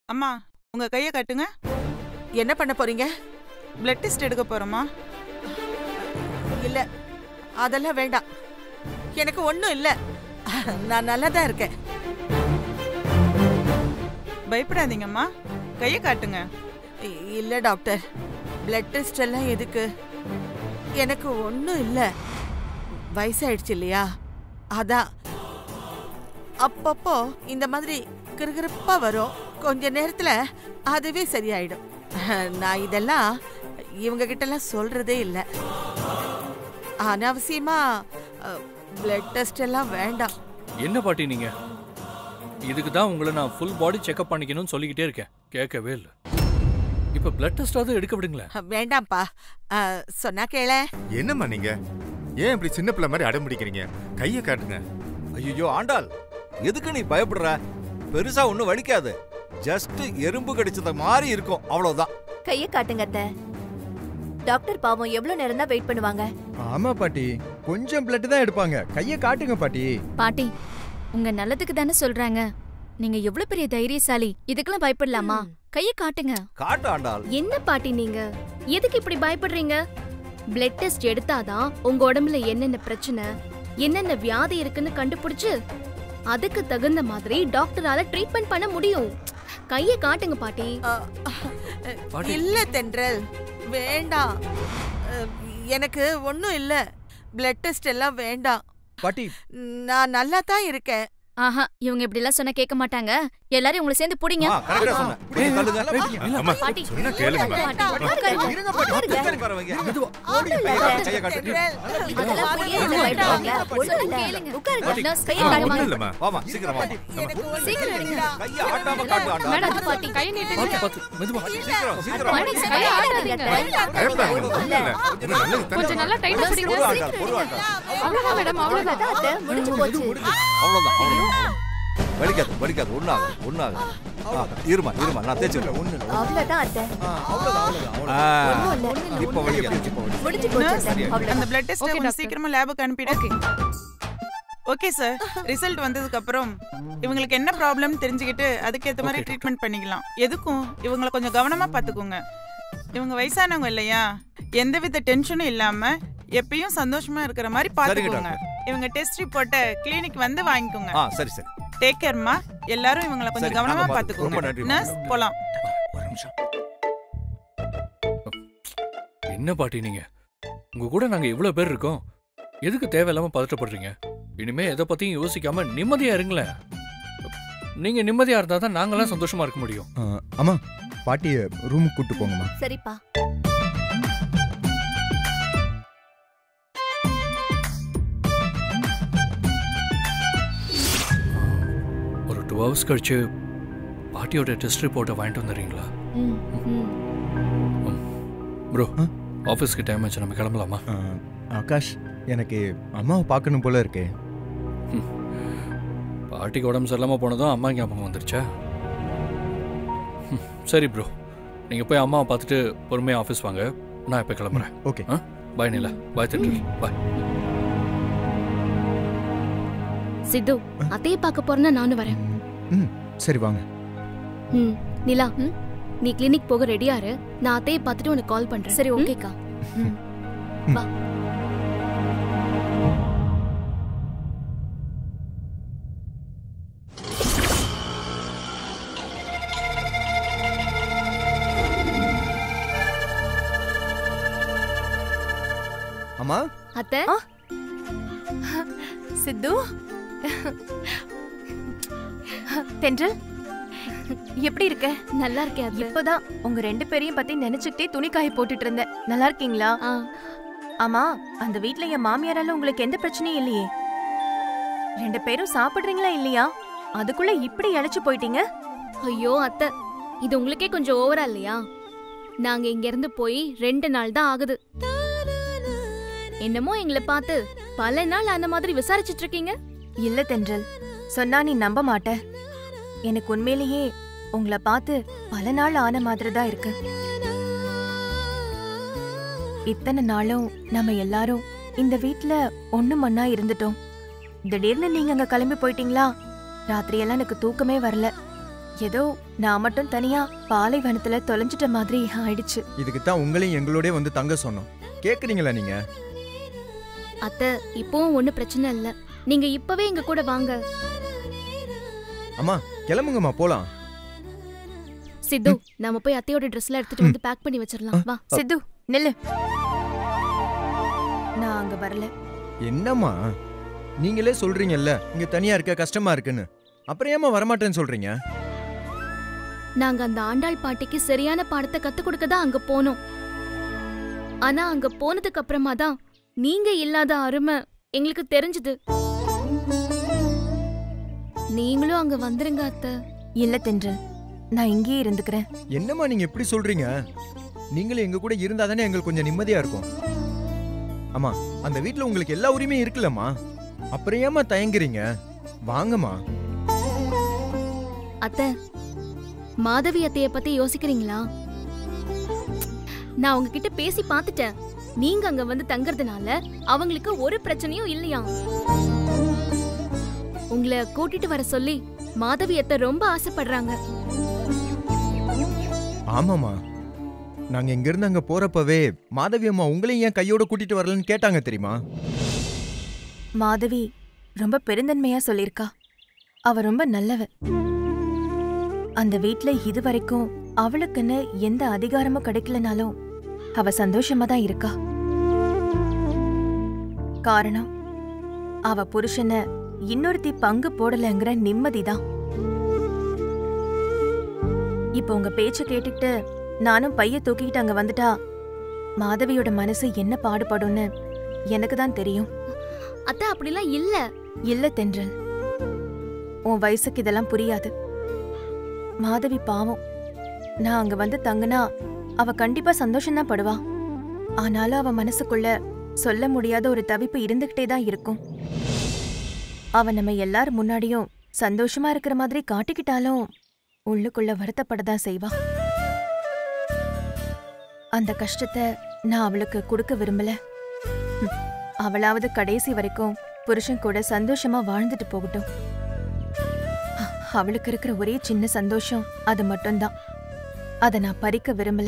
அம்மா உங்க கையை காட்டுங்க என்ன பண்ண போறீங்க பிளட் டெஸ்ட் எடுக்க போறோமா இல்ல அதெல்லாம் வேண்டாம் எனக்கு ஒண்ணும் இல்ல நான் நல்லா தான் இருக்கேன் பயப்படாதீங்கம்மா கையை காட்டுங்க இ- இல்ல டாக்டர் பிளட் டெஸ்ட் எல்லாம் எதுக்கு எனக்கு ஒண்ணும் இல்ல வயசாயிடுச்சு இல்லையா அதான் அப்பப்போ இந்த மாதிரி கிறுகிறுப்பா வரும் கொஞ்ச நேரத்துல அதுவே சரியாயிடும் நான் இதெல்லாம் இவங்க கிட்ட எல்லாம் சொல்றதே இல்ல அனாவசியமா பிளட் டெஸ்ட் எல்லாம் வேண்டாம் என்ன பாட்டி நீங்க இதுக்கு தான் உங்களை நான் ஃபுல் பாடி செக்அப் பண்ணிக்கணும்னு சொல்லிக்கிட்டே இருக்கேன் கேட்கவே இல்லை இப்போ பிளட் டெஸ்டாவது எடுக்க விடுங்களேன் வேண்டாம்ப்பா அஹ், சொன்னா கேள என்னம்மா நீங்க ஏன் இப்படி சின்ன பிள்ளை மாதிரி அடம் பிடிக்கிறீங்க கையை காட்டுங்க ஐயோ ஆண்டாள் எதுக்கு நீ பயப்படுற பெருசா ஒண்ணும் வலிக்காது ஜஸ்ட் எறும்பு கடிச்சத மாதிரி இருக்கும் அவ்வளவுதான் கைய காட்டுங்க அத்தை டாக்டர் பாவம் எவ்வளவு நேரம் தான் வெயிட் பண்ணுவாங்க ஆமா பாட்டி கொஞ்சம் பிளட் தான் எடுப்பாங்க கைய காட்டுங்க பாட்டி பாட்டி உங்க நல்லதுக்கு தானே சொல்றாங்க நீங்க எவ்வளவு பெரிய தைரியசாலி இதுக்கெல்லாம் பயப்படலாமா கைய காட்டுங்க காட்டு ஆண்டாள் என்ன பாட்டி நீங்க எதுக்கு இப்படி பயப்படுறீங்க பிளட் டெஸ்ட் எடுத்தாதான் உங்க உடம்புல என்னென்ன பிரச்சனை என்னென்ன வியாதி இருக்குன்னு கண்டுபிடிச்சு அதுக்கு தகுந்த மாதிரி டாக்டரால ட்ரீட்மெண்ட் பண்ண முடியும் கைய காட்டுங்க பாட்டி அஹ், பாட்டி. இல்ல தென்றல் வேண்டாம் அஹ், எனக்கு ஒன்றும் இல்ல பிளட் டெஸ்ட் எல்லாம் வேண்டாம் பாட்டி நான் நல்லா தான் இருக்கேன் ஆஹா இவங்க இப்படி எல்லாம் சொன்னா கேட்க மாட்டாங்க எல்லாரும் உங்களை சேர்ந்து புடிங்க ஆ, correct ஆ சொன்ன. கொஞ்சம் தள்ளுங்க. அம்மா பாட்டி சொன்னா கேளுங்கம்மா இருங்க பாட்டி உட்கார வைங்க. மெதுவா கையை காட்டு. தென்றல், அதெல்லாம் புரிய பயப்படுவாங்க ஒண்ணும் இல்ல உட்காருங்க நர்ஸ் கைய ஒண்ணும் காட்டுங்க இல்லம்மா வாமா சீக்கிரம் வாமா எனக்கு ஒண்ணும் சீக்கிரம் எடுங்க. கையை ஆட்டாம காட்டு ஆண்டாள் மேடம் பாட்டி கை நீட்டுங்க பார்த்து பார்த்து மெதுவா சீக்கிரம் சீக்கிரம் பாட்டி, கைய ஆட்டாதீங்க அத்தை. பயப்படாதீங்க ஒண்ணும் இல்ல ஒண்ணும் நல்லது தானே கொஞ்சம் நல்லா டைட்டா பொறு பிடிங்க ஆண்டாள் பொறு ஆண்டாள் அவ்வளவுதான் மேடம் அவ்வளவுதான் அவ்வளவுதான் அத்தை, முடிஞ்சு போச்சு அவ்வளவுதான் அவ்வளவுதான் வலிக்காது வலிக்காது ஒண்ணாகும் ஒண்ணாகும் ஆ, இருமா இருமா நான் தேய்ச்சி விடுறேன். ஒண்ணு இல்ல அவ்வளவுதான் அத்தை அவ்வளவுதான் அவ்வளவுதான் ஆ, ஒண்ணும் இல்ல இப்ப வலிக்காது இப்ப வலிக்காது. முடிஞ்சு போச்சு அத்தை. அந்த அவ்வளவுதான் பிளட் டெஸ்ட் Okay, கொஞ்சம் doctor. சீக்கிரமா லேபுக்கு அனுப்பிடு ஓகே சார் ரிசல்ட் வந்ததுக்கு அப்புறம் இவங்களுக்கு என்ன ப்ராப்ளம் தெரிஞ்சுக்கிட்டு அதுக்கேற்ற மாதிரி Okay, ட்ரீட்மெண்ட் பண்ணிக்கலாம் எதுக்கும் இவங்கள கொஞ்சம் கவனமா பார்த்துக்கோங்க இவங்க வயசானவங்க இல்லையா எந்தவித டென்ஷனும் இல்லாம எப்பயும் சந்தோஷமா இருக்கிற மாதிரி பார்த்துக்கோங்க இவங்க டெஸ்ட் ரிப்போர்ட்டை கிளினிக் வந்து வாங்கிக்கோங்க ஆ சரி சரி டேக் கேர்மா எல்லாரும் இவங்கள கொஞ்சம் சரி, கவனமா நாங்க பார்த்து- ரொம்ப பார்த்துக்கோங்க நன்றி, நர்ஸ் ரொம்ப போலாம் ஒரு நிமிஷம் என்ன பாட்டி நீங்க உங்க கூட நாங்க இவ்வளவு பேர் இருக்கோம் எதுக்கு தேவையில்லாம பதட்டப்படுறீங்க இனிமே எதை பத்தியும் யோசிக்காம நிம்மதியா இருங்களேன் நீங்க நிம்மதியா இருந்தா தான் நாங்கெல்லாம் சந்தோஷமா இருக்க முடியும் ஆ, அம்மா பாட்டிய ரூமுக்கு கூட்டு போங்கம்மா சரிப்பா ஒரு டூ ஹவர்ஸ் கழிச்சு பாட்டியோட டெஸ்ட் ரிப்போர்ட்டை வாங்கிட்டு வந்துடுறீங்களா ம், ம். ப்ரோ ஆ? ஆஃபீஸ்க்கு டைம் ஆச்சு நம்ம கிளம்பலாமா ஆ, ஆகாஷ் எனக்கு அம்மாவை பார்க்கணும் போல இருக்கே பாட்டிக்கு உடம்பு சரியில்லாம போனதும் அம்மா ஞாபகம் வந்துருச்சா ம், சரி ப்ரோ நீங்க போய் அம்மாவை பார்த்துட்டு பொறுமையா ஆஃபீஸ் வாங்க நான் இப்போ கிளம்புறேன் ஓகே பாய் நிலா பாய் திட்டு பாய் சித்து அதையே பார்க்க போறேன்னா நானும் வரேன் ம் சரி வாங்க ம் நிலா நீ கிளினிக் போக ரெடியா இரு நான் அத்தையை பார்த்துட்டு உனக்கு கால் பண்றேன் சரி ம்? ஓகேக்கா ம். வா அம்மா அத்தை சித்து தென்றல் எப்படி இருக்க நல்லா இருக்கேன் அத்தை இப்பதான் உங்க ரெண்டு பேரையும் பத்தி நினைச்சுக்கிட்டே துணி காய போட்டுட்டு இருந்தேன் நல்லா இருக்கீங்களா ஆ ஆமா அந்த வீட்ல என் மாமியாரால உங்களுக்கு எந்த பிரச்சனையும் இல்லையே ரெண்டு பேரும் சாப்பிடுறீங்களா இல்லையா அதுக்குள்ள இப்படி இழைச்சு போயிட்டீங்க ஐயோ அத்தை இது உங்களுக்கே கொஞ்சம் ஓவரா இல்லையா நாங்க இங்க இருந்து போய் ரெண்டு நாள் தான் ஆகுது என்னமோ எங்களை பார்த்து பல நாள் அந்த மாதிரி விசாரிச்சிட்டு இருக்கீங்க இல்ல தென்றல் சொன்னா நீ நம்ப மாட்ட எனக்கு உண்மையிலேயே உங்களை பார்த்து பல நாள் ஆன மாதிரி தான் இருக்கு இத்தனை நாளும் நம்ம எல்லாரும் இந்த வீட்ல ஒண்ணு மண்ணா இருந்துட்டோம் திடீர்னு நீங்க அங்க கிளம்பி போயிட்டீங்களா ராத்திரியெல்லாம் எனக்கு தூக்கமே வரல ஏதோ நான் மட்டும் தனியா பாலைவனத்துல தொலைஞ்சிட்ட மாதிரி ஆயிடுச்சு இதுக்கு தான் உங்களையும் எங்களோடய வந்து தங்க சொன்னோம் கேக்குறீங்களா நீங்க அத்தை இப்பவும் ஒன்றும் பிரச்சனை இல்லை நீங்க இப்பவே எங்க கூட வாங்க அம்மா கிளம்புங்கம்மா போலாம் சித்து நாம போய் அத்தையோட ட்ரெஸ்ல எடுத்துட்டு வந்து பேக் பண்ணி வச்சிடலாம் வா சித்து நில்லு நான் அங்க வரல என்னம்மா நீங்களே சொல்றீங்கல்ல இங்க தனியா இருக்க கஷ்டமா இருக்குன்னு அப்புறம் ஏமா வரமாட்டேன்னு சொல்றீங்க நாங்க அந்த ஆண்டாள் பாட்டிக்கு சரியான பாடத்தை கத்து கொடுக்க தான் அங்க போனோம் ஆனா அங்க போனதுக்கு அப்புறமா தான் நீங்க இல்லாத அருமை எங்களுக்கு தெரிஞ்சது நீங்களும் அங்க வந்துருங்க அத்தை இல்ல தென்றல் நான் இங்கேயே இருந்துக்கிறேன் என்னம்மா நீங்க இப்படி சொல்றீங்க நீங்களும் எங்க கூட இருந்தா தானே எங்களுக்கு கொஞ்சம் நிம்மதியா இருக்கும் அம்மா அந்த வீட்ல உங்களுக்கு எல்லா உரிமையும் இருக்குல்லம்மா அப்புறம் ஏமா தயங்குறீங்க வாங்கம்மா அத்தை மாதவி அத்தைய பத்தி யோசிக்கிறீங்களா நான் உங்ககிட்ட பேசி பார்த்துட்டேன் நீங்க அங்க வந்து தங்கறதுனால அவங்களுக்கு ஒரு பிரச்சனையும் இல்லையா உங்களை கூட்டிட்டு வர சொல்லி மாதவி அத்தை ரொம்ப ஆசைப்படுறாங்க ஆமாம்மா நாங்க இங்க இருந்து அங்க போறப்பவே மாதவி அம்மா உங்களையும் ஏன் கையோட கூட்டிட்டு வரலன்னு கேட்டாங்க தெரியுமா மாதவி ரொம்ப பெருந்தன்மையா சொல்லிருக்கா அவ ரொம்ப நல்லவ அந்த வீட்ல இதுவரைக்கும் அவளுக்குன்னு எந்த அதிகாரமும் கிடைக்கலனாலும் அவ சந்தோஷமா தான் இருக்கா காரணம் அவ புருஷனை இன்னொருத்தி பங்கு போடலங்கிற நிம்மதிதான் இப்ப உங்க பேச்ச கேட்டுக்கிட்டு நானும் பைய தூக்கிக்கிட்டு அங்க வந்துட்டா மாதவியோட மனசு என்ன பாடுபடும்னு எனக்கு தான் தெரியும் அத்தை அப்படிலாம் இல்ல இல்ல தென்றல் உன் வயசுக்கு இதெல்லாம் புரியாது மாதவி பாவம் நான் அங்க வந்து தங்குனா அவ கண்டிப்பா சந்தோஷம்தான் படுவா ஆனாலும் அவ மனசுக்குள்ள சொல்ல முடியாத ஒரு தவிப்பு இருந்துகிட்டே தான் இருக்கும் அவ நம்ம எல்லார் முன்னாடியும் சந்தோஷமா இருக்கிற மாதிரி காட்டிக்கிட்டாலும் உள்ளுக்குள்ள வருத்தப்படதான் செய்வா அந்த கஷ்டத்தை நான் அவளுக்கு கொடுக்க விரும்பல ம், அவளாவது கடைசி வரைக்கும் புருஷன் கூட சந்தோஷமா வாழ்ந்துட்டு போகட்டும் அ- அவளுக்கு இருக்கிற ஒரே சின்ன சந்தோஷம் அது மட்டும்தான் அத நான் பறிக்க விரும்பல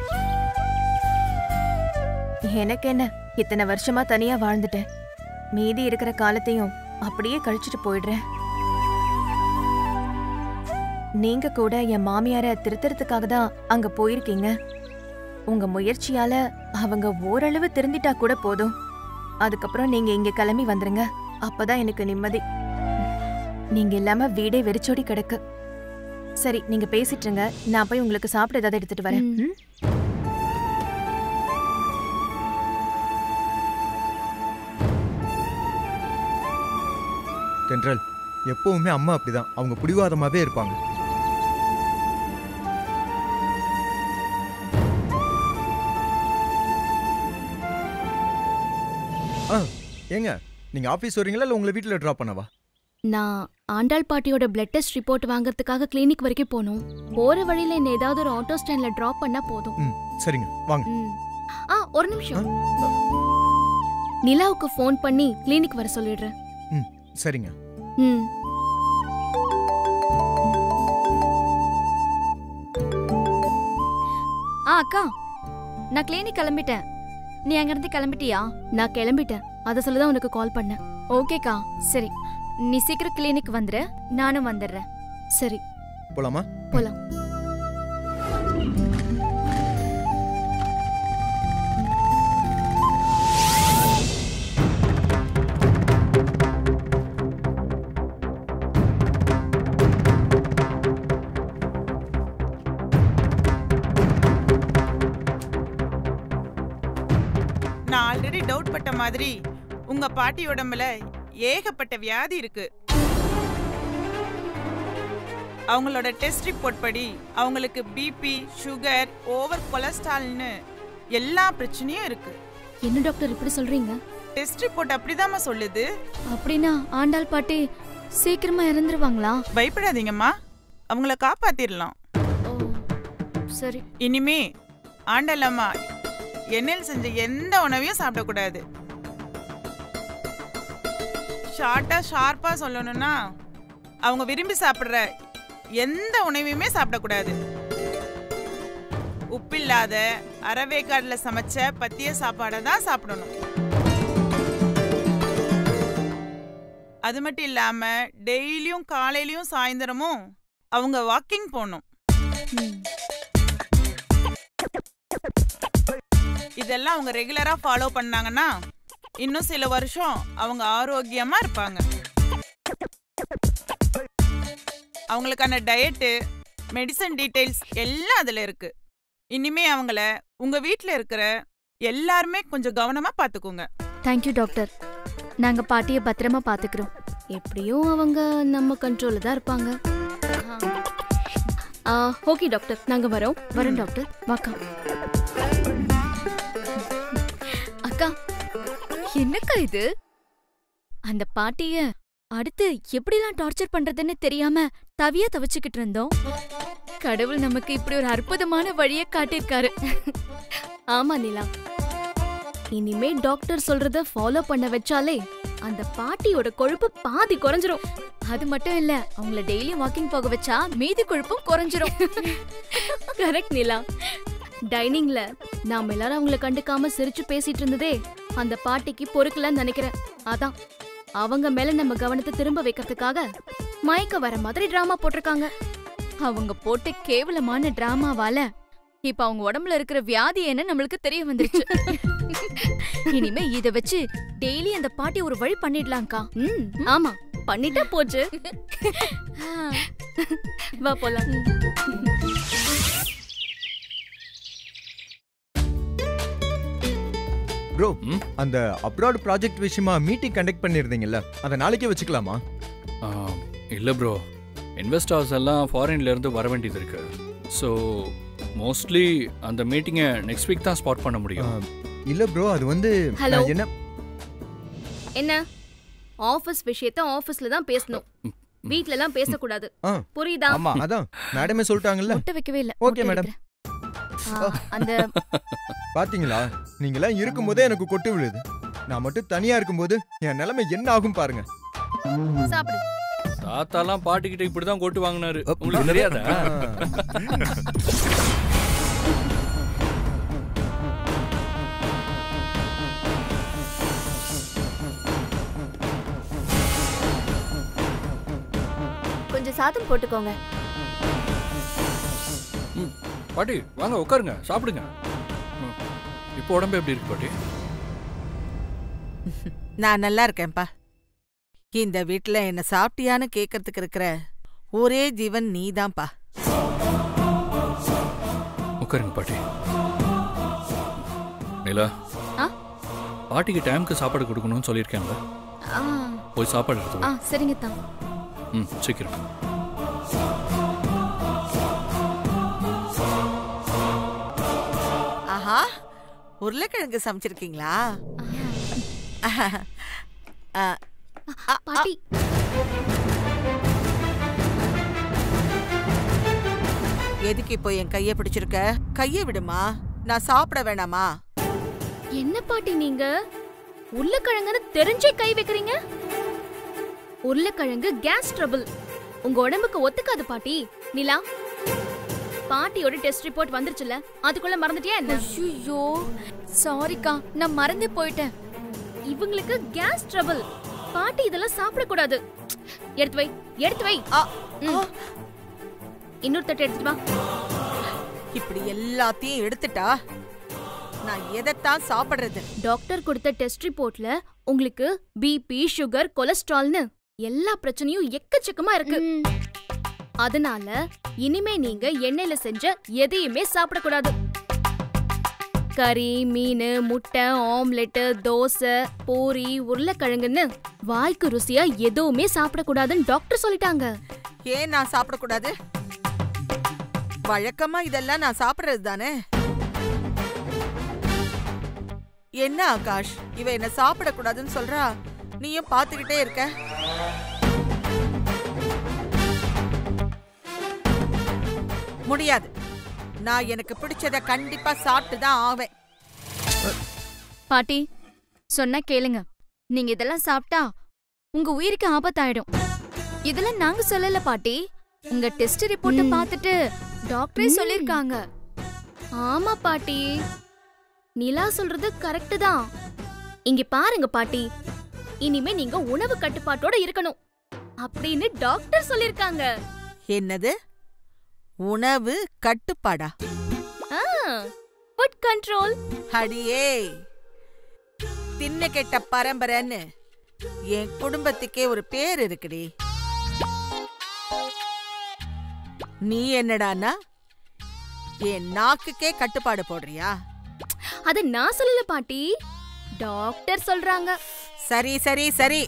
எனக்கு என்ன இத்தனை வருஷமா தனியா வாழ்ந்துட்டேன் மீதி இருக்கிற காலத்தையும் அப்படியே கழிச்சிட்டு போயிடுறேன் நீங்க கூட என் மாமியார திருத்தறதுக்காக தான் அங்க போயிருக்கீங்க உங்க முயற்சியால அவங்க ஓரளவு திருந்திட்டா கூட போதும் அதுக்கப்புறம் நீங்க இங்க கிளம்பி வந்துருங்க அப்பதான் எனக்கு நிம்மதி நீங்க இல்லாம வீடே வெறிச்சோடி கிடக்கு சரி நீங்க பேசிட்டு இருங்க நான் போய் உங்களுக்கு சாப்பிட ஏதாவது எடுத்துட்டு வரேன் ம். ம்? தென்றல் எப்பவுமே அம்மா அப்படிதான் அவங்க பிடிவாதமாவே இருப்பாங்க ஆ ஏங்க நீங்க ஆபீஸ் வரீங்களா இல்ல உங்களை வீட்ல டிராப் பண்ணவா நான் ஆண்டாள் பாட்டியோட பிளட் டெஸ்ட் ரிப்போர்ட் வாங்குறதுக்காக கிளினிக் வரைக்கும் போகணும் போற வழியில என்ன ஏதாவது ஒரு ஆட்டோ ஸ்டாண்ட்ல டிராப் பண்ணா போதும் ம் சரிங்க வாங்க ம். ஆ ஒரு நிமிஷம் நிலாவுக்கு ஃபோன் பண்ணி கிளினிக் வர சொல்லிடுறேன் ம் சரிங்க ம் ஆ அக்கா நான் கிளினிக் கிளம்பிட்டேன் நீ அங்கிருந்து கிளம்பிட்டியா நான் கிளம்பிட்டேன் அதை சொல்ல தான் உனக்கு கால் பண்ணேன் ஓகேக்கா சரி நீ சீக்கிரம் கிளினிக் வந்துரு நானும் வந்துடுறேன் சரி போலாமா போலாம் நான் ஆல்ரெடி டவுட் பட்ட மாதிரி உங்க பாட்டி உடம்புல ஏகப்பட்ட வியாதி இருக்கு அவங்களோட டெஸ்ட் ரிப்போர்ட் படி அவங்களுக்கு பிபி சுகர் ஓவர் கொலஸ்ட்ரால்னு எல்லா பிரச்சனையும் இருக்கு என்ன டாக்டர் இப்படி சொல்றீங்க டெஸ்ட் ரிப்போர்ட் அப்படிதாம்மா சொல்லுது அப்படின்னா ஆண்டாள் பாட்டி சீக்கிரமா இறந்துருவாங்களா பயப்படாதீங்கம்மா அவங்கள காப்பாத்திரலாம் ஓ சரி இனிமே ஆண்டலம்மா எண்ணெயில் செஞ்ச எந்த உணவையும் சாப்பிடக்கூடாது ஷார்ட்டா ஷார்ப்பா சொல்லணும்னா அவங்க விரும்பி சாப்பிட்ற எந்த உணவையுமே சாப்பிடக்கூடாது உப்பில்லாத அரவேக்காடுல சமைச்ச பத்திய சாப்பாடை தான் சாப்பிடணும் அது மட்டும் இல்லாம டெய்லியும் காலையிலயும் சாயந்தரமும் அவங்க வாக்கிங் போகணும் இதெல்லாம் அவங்க ரெகுலரா ஃபாலோ பண்ணாங்கன்னா இன்னும் சில வருஷம் அவங்க ஆரோக்கியமா இருப்பாங்க அவங்களுக்கான டயட்டு மெடிசன் டீடைல்ஸ் எல்லாம் அதுல இருக்கு இனிமே அவங்கள உங்க வீட்ல இருக்கிற எல்லாருமே கொஞ்சம் கவனமா பாத்துக்கோங்க தேங்க்யூ டாக்டர் நாங்க பாட்டிய பத்திரமா பாத்துக்கிறோம் எப்படியும் அவங்க நம்ம கண்ட்ரோல்ல தான் இருப்பாங்க ஓகே டாக்டர் நாங்க வரோம் வரோம் டாக்டர் வாக்கா அக்கா என்னக்கா இது அந்த பாட்டிய அடுத்து எப்படிலாம் டார்ச்சர் பண்றதுன்னு தெரியாம தவியா தவிச்சுக்கிட்டு இருந்தோம் கடவுள் நமக்கு இப்படி ஒரு அற்புதமான வழியை காட்டியிருக்காரு ஆமா நிலா இனிமே டாக்டர் சொல்றத ஃபாலோ பண்ண வச்சாலே அந்த பாட்டியோட கொழுப்பு பாதி குறைஞ்சிரும் அது மட்டும் இல்ல அவங்கள டெய்லி வாக்கிங் போக வச்சா மீதி கொழுப்பும் குறைஞ்சிரும் கரெக்ட் நிலா டைனிங்ல நாம எல்லாரும் அவங்கள கண்டுக்காம சிரிச்சு பேசிட்டு இருந்ததே அந்த பாட்டிக்கு பொறுக்கலன்னு நினைக்கிறேன் அதான் அவங்க மேல நம்ம கவனத்தை திரும்ப வைக்கிறதுக்காக மயக்க வர மாதிரி டிராமா போட்டிருக்காங்க அவங்க போட்ட கேவலமான டிராமாவால இப்ப அவங்க உடம்புல இருக்கிற வியாதி என்ன நம்மளுக்கு தெரிய வந்துருச்சு இனிமே இத வச்சு டெய்லி அந்த பாட்டி ஒரு வழி பண்ணிடலாம்க்கா ம் ஆமா பண்ணிட்டா போச்சு வா போலாம் ப்ரோ ம்? அந்த அப்ராட் ப்ராஜெக்ட் விஷயமா மீட்டிங் கண்டக்ட் பண்ணியிருந்தீங்கல்ல அதை நாளைக்கே வச்சுக்கலாமா ஆ, இல்ல ப்ரோ இன்வெஸ்டர்ஸ் எல்லாம் ஃபாரின்ல இருந்து வர வேண்டியது இருக்கு ஸோ மோஸ்ட்லி அந்த மீட்டிங்கை நெக்ஸ்ட் வீக் தான் ஸ்பாட் பண்ண முடியும் ஆ, இல்ல ப்ரோ அது வந்து Hello? நான் என்ன என்ன ஆபீஸ் விஷயத்த ஆபீஸ்ல தான் பேசணும் வீட்ல எல்லாம் பேசக்கூடாது ஆ. புரியுதா ஆமா அதான் மேடமே சொல்லிட்டாங்கல்ல முட்டை வைக்கவே இல்ல Okay, முட்டை madam. வைக்கிறேன். ஆ, அந்த பாத்தீங்களா நீங்களாம் இருக்கும்போதே எனக்கு கொட்டு விழுது நான் மட்டும் தனியா இருக்கும்போது என் நிலைமை என்ன ஆகும் பாருங்க சாப்பிடு தாத்தாலாம் பாட்டிக்கிட்ட இப்படி தான் கொட்டு வாங்கினாரு உங்களுக்கு தெரியாதா கொஞ்சம் சாதம் போட்டுக்கோங்க ம், பாட்டி வாங்க உட்காருங்க சாப்பிடுங்க ம். இப்போ உடம்பு எப்படி இருக்கு பாட்டி நான் நல்லா இருக்கேன்ப்பா இந்த வீட்ல என்ன சாப்பிட்டியான்னு கேட்கறதுக்கு இருக்கிற ஒரே ஜீவன் நீதான்ப்பா உட்காருங்க பாட்டி நிலா ஆ? பாட்டிக்கு டைம்க்கு சாப்பாடு கொடுக்கணும்னு சொல்லியிருக்கேன்ல ஆ, போய் சாப்பாடு எடுத்து ஆ வை. சரிங்க தான் ம் சீக்கிரம் ஆஹா உருளைக்கிழங்கு சமைச்சிருக்கீங்களா ஆ, பாட்டி எதுக்கு இப்போ என் கைய பிடிச்சிருக்க கைய விடுமா நான் சாப்பிட வேணாமா என்ன பாட்டி நீங்க உருளைக்கிழங்குன்னு தெரிஞ்சே கை வைக்கிறீங்க உருளைக்கிழங்கு கேஸ் ட்ரபிள் உங்க உடம்புக்கு ஒத்துக்காது பாட்டி நிலா பாட்டியோட டெஸ்ட் ரிப்போர்ட் வந்துருச்சுல அதுக்குள்ள மறந்துட்டியா என்ன ஐயோ சாரிக்கா நான் மறந்தே போயிட்டேன் இவங்களுக்கு கேஸ் ட்ரபிள் பாட்டி இதெல்லாம் சாப்பிடக்கூடாது எடுத்து வை எடுத்து வை ஆ, ம். ஆ, இன்னொரு தட்டு எடுத்துட்டு வா இப்படி எல்லாத்தையும் எடுத்துட்டா நான் எதைத்தான் சாப்பிடுறது டாக்டர் கொடுத்த டெஸ்ட் ரிப்போர்ட்ல உங்களுக்கு பிபி சுகர் கொலஸ்ட்ரால்னு எல்லா பிரச்சனையும் எக்கச்சக்கமா இருக்கு அதனால இனிமே நீங்க எண்ணெயில செஞ்ச எதையுமே சாப்பிடக்கூடாது கறி மீன் முட்டை ஆம்லெட் தோசை பூரி உருளைக்கிழங்குன்னு வாய்க்கு ருசியா எதுவுமே சாப்பிடக்கூடாதுன்னு டாக்டர் சொல்லிட்டாங்க ஏன் நான் சாப்பிடக்கூடாது வழக்கமா இதெல்லாம் நான் சாப்பிடுறது தானே என்ன ஆகாஷ் இவ என்ன சாப்பிடக்கூடாதுன்னு சொல்றா நீயும் பாத்துக்கிட்டே இருக்க முடியாது நான் எனக்கு பிடிச்சத கண்டிப்பா சாப்பிட்டு தான் ஆவேன் பாட்டி சொன்னா கேளுங்க நீங்க இதெல்லாம் சாப்பிட்டா உங்க உயிருக்கு ஆபத்தாயிடும் இதெல்லாம் நாங்க சொல்லல பாட்டி உங்க டெஸ்ட் ரிப்போர்ட்ட பார்த்துட்டு டாக்டரே சொல்லிருக்காங்க ஆமா பாட்டி நிலா சொல்றது கரெக்ட் தான் இங்க பாருங்க பாட்டி இனிமே நீங்க உணவு கட்டுப்பாட்டோட இருக்கணும் அப்படின்னு டாக்டர் சொல்லிருக்காங்க என்னது உணவு கட்டுப்பாடா ஃபுட் கண்ட்ரோல் அடியே தின்ன கெட்ட பரம்பரைன்னு என் குடும்பத்துக்கே ஒரு பேர் இருக்குடி நீ என்னடான்னா என் நாக்குக்கே கட்டுப்பாடு போடுறியா அத நான் சொல்லல பாட்டி டாக்டர் சொல்றாங்க சரி சரி சரி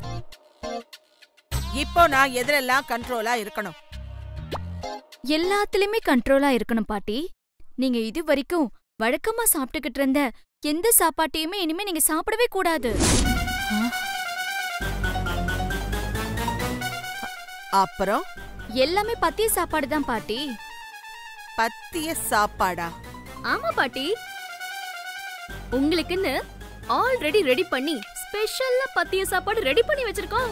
இப்போ நான் எதிரெல்லாம் கண்ட்ரோலா இருக்கணும் எல்லாத்துலயுமே கண்ட்ரோலா இருக்கணும் பாட்டி நீங்க இது வரைக்கும் வழக்கமா சாப்பிட்டுக்கிட்டு இருந்த எந்த சாப்பாட்டையுமே இனிமே நீங்க சாப்பிடவே கூடாது அப்புறம் எல்லாமே பத்திய சாப்பாடு தான் பாட்டி பத்திய சாப்பாடா ஆமா பாட்டி உங்களுக்குன்னு ஆல்ரெடி ரெடி பண்ணி ஸ்பெஷல்லா பத்திய சாப்பாடு ரெடி பண்ணி வச்சிருக்கோம்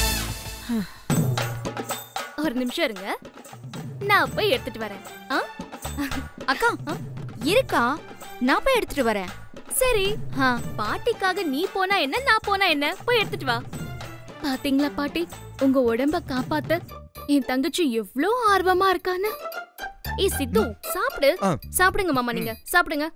ஒரு நிமிஷம் இருங்க நான் போய் எடுத்துட்டு வரேன் ஆ? அக்கா இருக்கா நான் போய் எடுத்துட்டு வரேன் சரி ஆ, பாட்டிக்காக நீ போனா என்ன நான் போனா என்ன போய் எடுத்துட்டு வா பாத்தீங்களா பாட்டி உங்க உடம்ப காப்பாத்த என் தங்கச்சி எவ்ளோ ஆர்வமா இருக்கான்னு ஏய் சித்து சாப்பிடு ஆ. சாப்பிடுங்க மாமா நீங்க சாப்பிடுங்க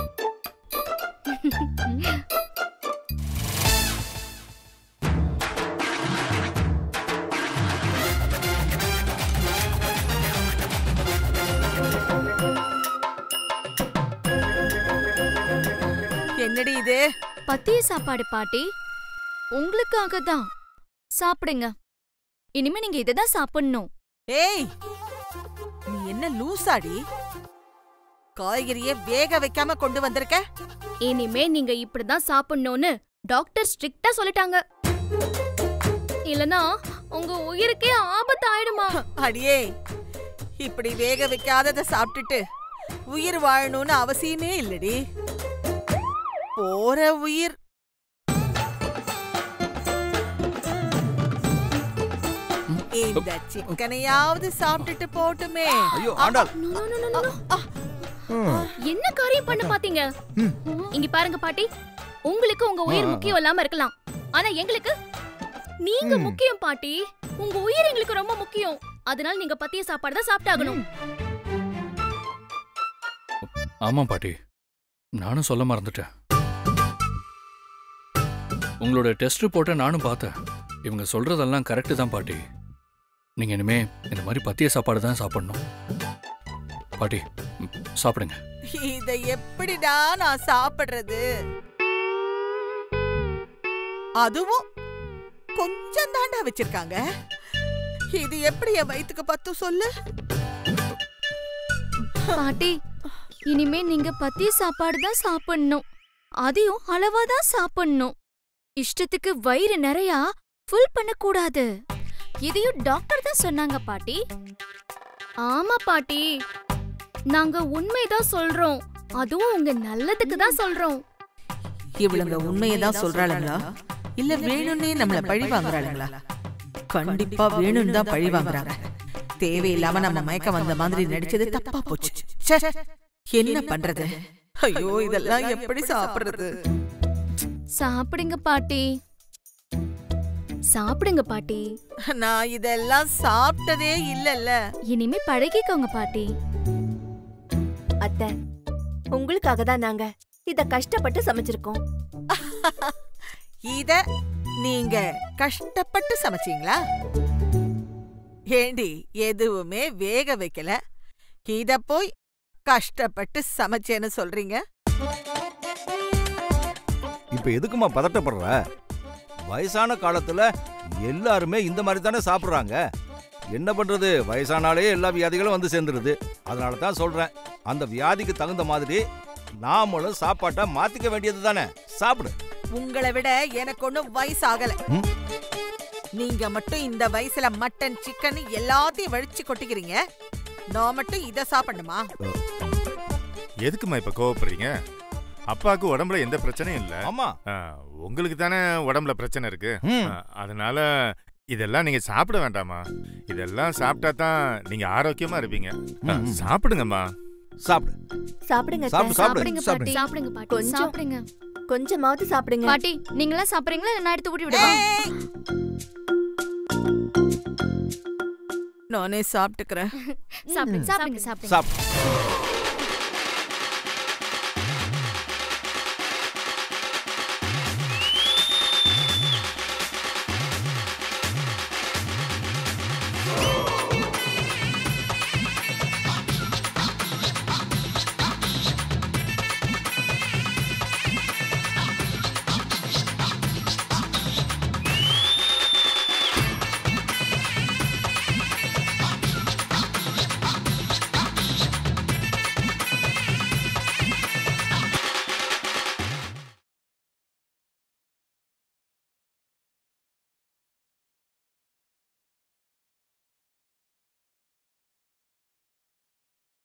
என்னடி இது பத்திய சாப்பாடு பாட்டி உங்களுக்காக தான் சாப்பிடுங்க இனிமே நீங்க இதை தான் சாப்பிடணும் ஏய் நீ என்ன லூசாடி காய்கறிய வேக வைக்காம கொண்டு வந்திருக்க இனிமே நீங்க இப்படிதான் சாப்பிடணும்னு டாக்டர் ஸ்ட்ரிக்ட்டா சொல்லிட்டாங்க இல்லனா உங்க உயிருக்கே ஆபத்து ஆயிடுமா அடியே இப்படி வேக வைக்காதத சாப்பிட்டுட்டு உயிர் வாழணும்னு அவசியமே இல்லடி போற உயிர் இந்த சிக்கனையாவது சாப்பிட்டுட்டு போட்டுமே ஐயோ Andal No, no, no, no, no, no. ம். என்ன காரியம் பண்ண பாத்தீங்க இங்க பாருங்க பாட்டி உங்களுக்கு உங்க உயிர் முக்கியம் இல்லாம இருக்கலாம் ஆனா எங்களுக்கு நீங்க ம். முக்கியம் பாட்டி உங்க உயிர் எங்களுக்கு ரொம்ப முக்கியம் அதனால நீங்க பத்திய சாப்பாடு தான் சாப்பிட்டாகணும் ஆமாம் பாட்டி நானும் சொல்ல மறந்துட்டேன் உங்களோட டெஸ்ட் ரிப்போர்ட்டை நானும் பார்த்தேன் இவங்க சொல்றதெல்லாம் கரெக்டு தான் பாட்டி நீங்க இனிமே இந்த மாதிரி பத்திய சாப்பாடு தான் சாப்பிடணும் பாட்டி ம், சாப்பிடுங்க இத எப்படிடா நான் சாப்பிடுறது அதுவும் கொஞ்சம் தாண்டா வச்சிருக்காங்க இது எப்படி என் வயித்துக்கு பத்து சொல்லு பாட்டி இனிமே நீங்க பத்திய சாப்பாடு தான் சாப்பிடணும் அதையும் அளவா தான் சாப்பிடணும் இஷ்டத்துக்கு வயிறு நிறையா ஃபுல் பண்ணக்கூடாது இதையும் டாக்டர் தான் சொன்னாங்க பாட்டி ஆமா பாட்டி நாங்க உண்மைதான் சொல்றோம் அதுவும் உங்க நல்லதுக்கு தான் சொல்றோம் இவளுங்க உண்மையதான் சொல்றாளுங்களா இல்ல வேணும்னே நம்மள பழி வாங்குறாளுங்களா கண்டிப்பா வேணும்னு தான் பழி வாங்குறாங்க தேவையில்லாம நம்ம மயக்கம் வந்த மாதிரி நடிச்சது தப்பா போச்சு ச்சே, என்ன பண்றது ஐயோ இதெல்லாம் எப்படி சாப்பிடுறது சாப்பிடுங்க பாட்டி சாப்பிடுங்க பாட்டி நான் இதெல்லாம் சாப்பிட்டதே இல்லல்ல இனிமே பழகிக்கோங்க பாட்டி அத்தை உங்களுக்காக தான் நாங்க இத கஷ்டப்பட்டு சமைச்சிருக்கோம் இத நீங்க கஷ்டப்பட்டு சமைச்சீங்களா ஏண்டி எதுவுமே வேக வைக்கல இத போய் கஷ்டப்பட்டு சமைச்சேன்னு சொல்றீங்க இப்ப எதுக்குமா பதட்டப்படுற வயசான காலத்துல எல்லாருமே இந்த மாதிரி தானே சாப்பிடுறாங்க என்ன பண்றது வயசானாலே எல்லா வியாதிகளும் வந்து சேர்ந்துருது அதனால தான் சொல்றேன் அந்த வியாதிக்கு தகுந்த மாதிரி நாமளும் சாப்பாட்டை மாத்திக்க வேண்டியது தானே சாப்பிடு உங்களை விட எனக்கு ஒண்ணும் வயசாகல ம்? நீங்க மட்டும் இந்த வயசுல மட்டன் சிக்கன் எல்லாத்தையும் வழிச்சு கொட்டிக்கிறீங்க நான் மட்டும் இத சாப்பிடணுமா எதுக்குமா இப்ப கோவப்படுறீங்க அப்பாவுக்கு உடம்புல எந்த பிரச்சனையும் இல்ல ஆமா ஆ, உங்களுக்கு தானே உடம்புல பிரச்சனை இருக்கு ம். ஆ, அதனால இதெல்லாம் நீங்க சாப்பிட வேண்டாமா இதெல்லாம் சாப்பிட்டா தான் நீங்க ஆரோக்கியமா இருப்பீங்க ஆ, ம், ம். சாப்பிடுங்கம்மா சாப்பிடு சாப்பிடுங்க அத்தை. சாப்பிடு, சாப்பிடு. சாப்பிடுங்க பாட்டி சாப்பிடுங்க பாட்டி கொஞ்சம். சாப்பிடுங்க கொஞ்சமாவது சாப்பிடுங்க பாட்டி நீங்களா சாப்பிடுறீங்களா இல்ல நான் எடுத்து ஊட்டி விடவா நானே சாப்பிட்டுக்கிறேன் சாப்பிடுங்க சாப்பிடுங்க சாப்பிடுங்க சாப்பிடு